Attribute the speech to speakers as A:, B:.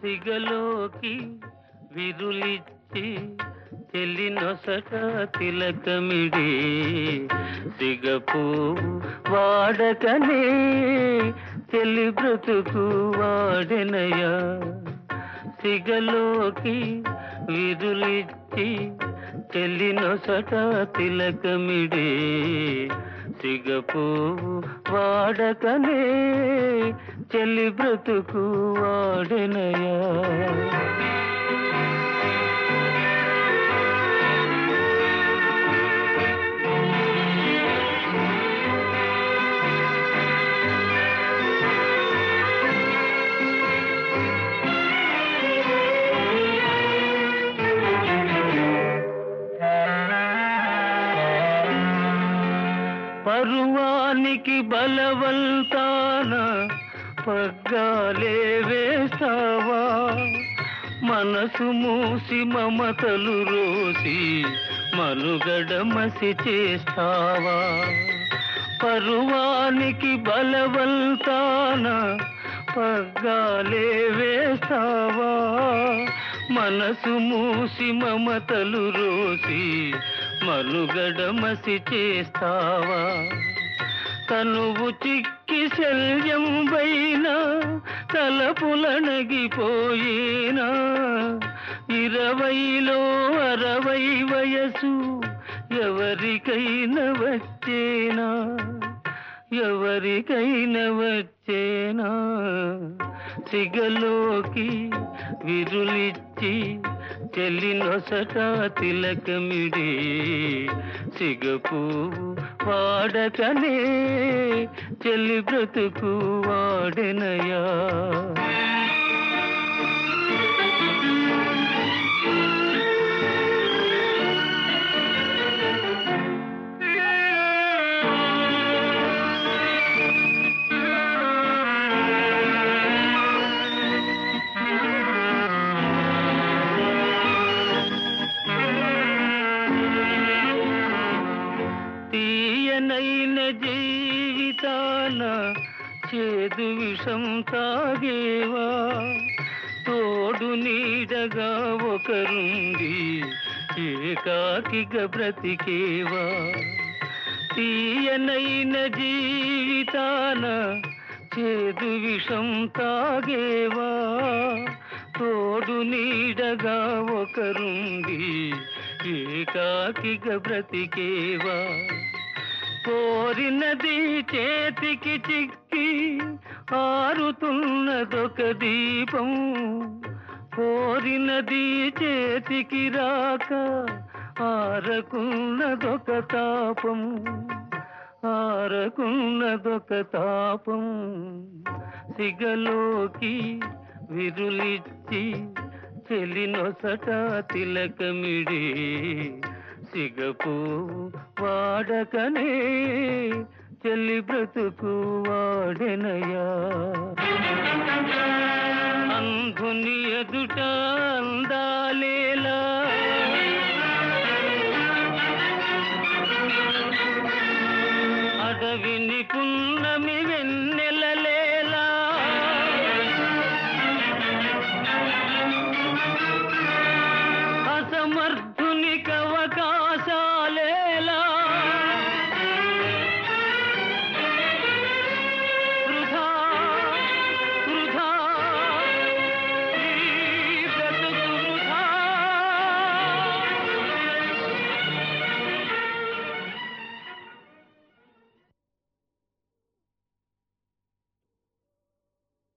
A: సిగలోకి విరులిచ్చి చెల్లి నొసట తిలకమిడి సిగపువ్వు వాడకనే చెల్లి బ్రతుకు వాడెనయా సిగలోకి విరులిచ్చి చెల్లి నొసట తిలకమిడి సిగపువ్వు వాడకనే చెల్లి బ్రతుకు వాడెనయా పరువానికి బలవంతాన పగ్గాలే వేస్తావా మనసు మూసి మమతలు రోసి మనుగడ మసి చేస్తావా పరువానికి బలవంతాన పగ్గాలే వేస్తావా మనసు మూసి మమతలు రోసి మనుగడ మసి చేస్తావా తనువు చిక్కి శల్యం పైన తలపులనగిపోయినా ఇరవైలో అరవై వయసు ఎవరికైనా వచ్చేనా ఎవరికైనా వచ్చేనా సిగలోకి విరులిచ్చి చెల్లి నొసట తిలకమిడి సిగపు వాడకనే చెల్లి బ్రతుకు వాడెనయా తీయనైన జీవితాన చేదు విషం తాగేవా తోడు నీడగా ఒకరుండి ఏకాకిగా బ్రతికేవా తీయనైన జీవితాన చేదు విషం తాగేవా తోడు నీడగా ఒకరుండి ఏకాకిగా బ్రతికేవా కోరినది చేతికి చిక్కి ఆరుతున్నదొక దీపం కోరినది చేతికి రాక ఆరకున్నదొక తాపం ఆరకున్నదొక తాపం సిగలోకి విరులిచ్చి చెలి నొసట తిలకమిడి సిగపు వాడకనే చెల్లి బ్రతుకు వాడెనయా అంధుని ఎదుట అందాలేలా అడవిని పున్నమి వెన్నెలలే